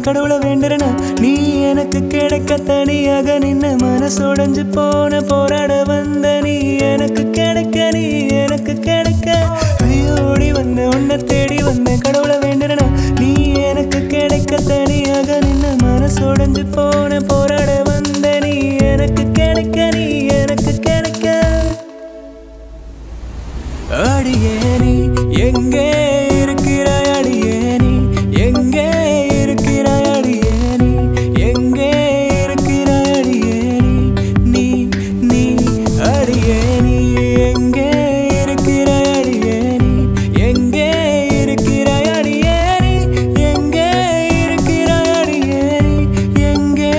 கடவுளை வேண்டுறனா நீ எனக்கு கிடைக்க தனியாக நின்ன மனசோடைஞ்சு போன போராட வந்த நீ எனக்கு கிடைக்க நீ எனக்கு கிடைக்க ஐயோடி வந்த உன்னை தேடி வந்த கடவுளை வேண்டுறனா நீ எனக்கு கிடைக்க தனியாக நின்ன மனசோடைஞ்சு போன போராட வந்த நீ எனக்கு கிடைக்க நீ எனக்கு கிடைக்க அடியேனி எங்கே இருக்கிறாய் அடியேனி எங்கே இருக்கிறாய் அடியேனி எங்கே இருக்கிறாய் அடியேனி நீ நீ அடியேனி எங்கே இருக்கிறாய் அடியேனி எங்கே இருக்கிறாய் அடியேனி எங்கே இருக்கிறாய் அடியேனி எங்கே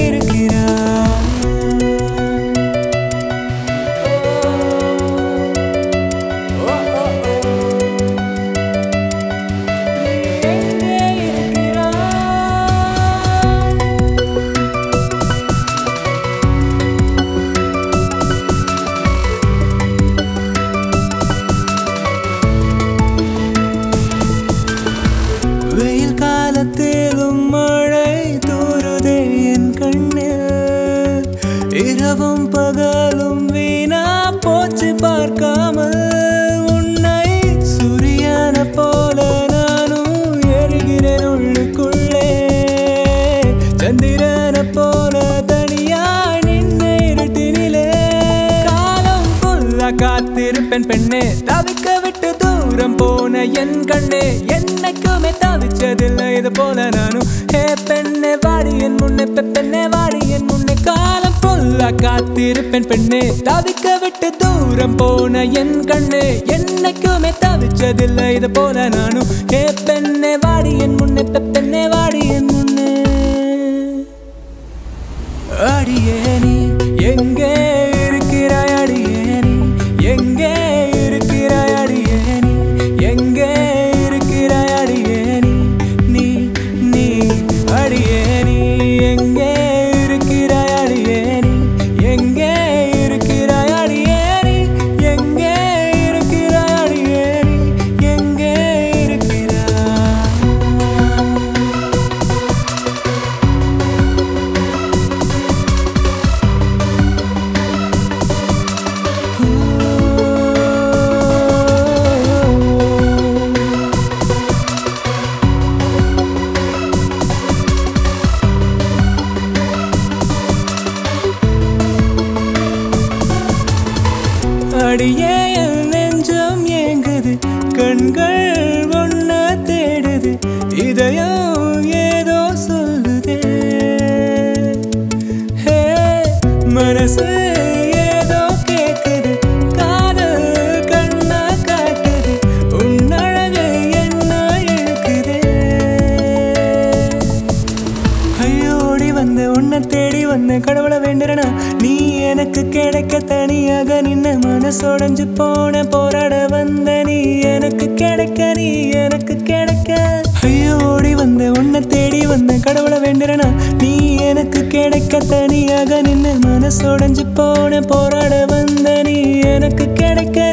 வெயில் காலத்திலும் மழை தூருதே என் கண்ணில் இரவும் பகலும் வீணா போச்சு பார்க்காமல் உன்னை சூரியன போல நானும் எரிகிறேன் உள்ளுக்குள்ளே சந்திரன போல தனியா நின்ன இருட்டினிலே காலம் ஃபுல்லா காத்திருப்பேன் பெண்ணே தவிக்க விட்டு தூரம் போன என் கண்ணே என்னைக்குமே தவிச்சதில்லை இது போல நானும் ஹே பெண்ணே வாடி என் முன்னே பெ- பெண்ணே வாடி என் முன்னே காலம் ஃபுல்லா காத்திருப்பேன் பெண்ணே தவிக்க விட்டு தூரம் போன என் கண்ணே என்னைக்குமே தவிச்சதில்லை இது போல நானும் ஹே பெண்ணே வாடி என் முன்னே பெ- பெண்ணே வாடி என் முன்னே அடியேனி எங்கே இருக்கிறாய் அடியேனி எங்கே இருக்கிறாய் அடியேனி எங்கே இருக்கிறாய் அடியேனி நீ நீ அடியேனி எங்கே இருக்கிறாய் அடியேனி எங்கே இருக்கிறாய் அடியேனி எங்கே இருக்கிறாய் அடியேனி எங்கே இருக்கிறாய் அடியே என் நெஞ்சம் ஏங்குது கண்கள் ஒன்ன தேடுது இதயம் ஏதோ சொல்லுதே ஹே மனசு ஏதோ கேக்குது காதல் கண்ணா காட்டுது உன்னழகு என்ன இழுக்குதே ஐயோடி வந்த உன்னை தேடி வந்த கடவுளை வேண்டுறனா நீ எனக்கு கிடைக்க தனியாக நின்ன மனசோடைஞ்சு போன போராட வந்த நீ எனக்கு கிடைக்க நீ எனக்கு கிடைக்க ஐயோடி வந்த உன்னை தேடி வந்த கடவுளை வேண்டுறனா நீ எனக்கு கிடைக்க தனியாக நின்ன மனசோடைஞ்சு போன போராட வந்த நீ எனக்கு கிடைக்க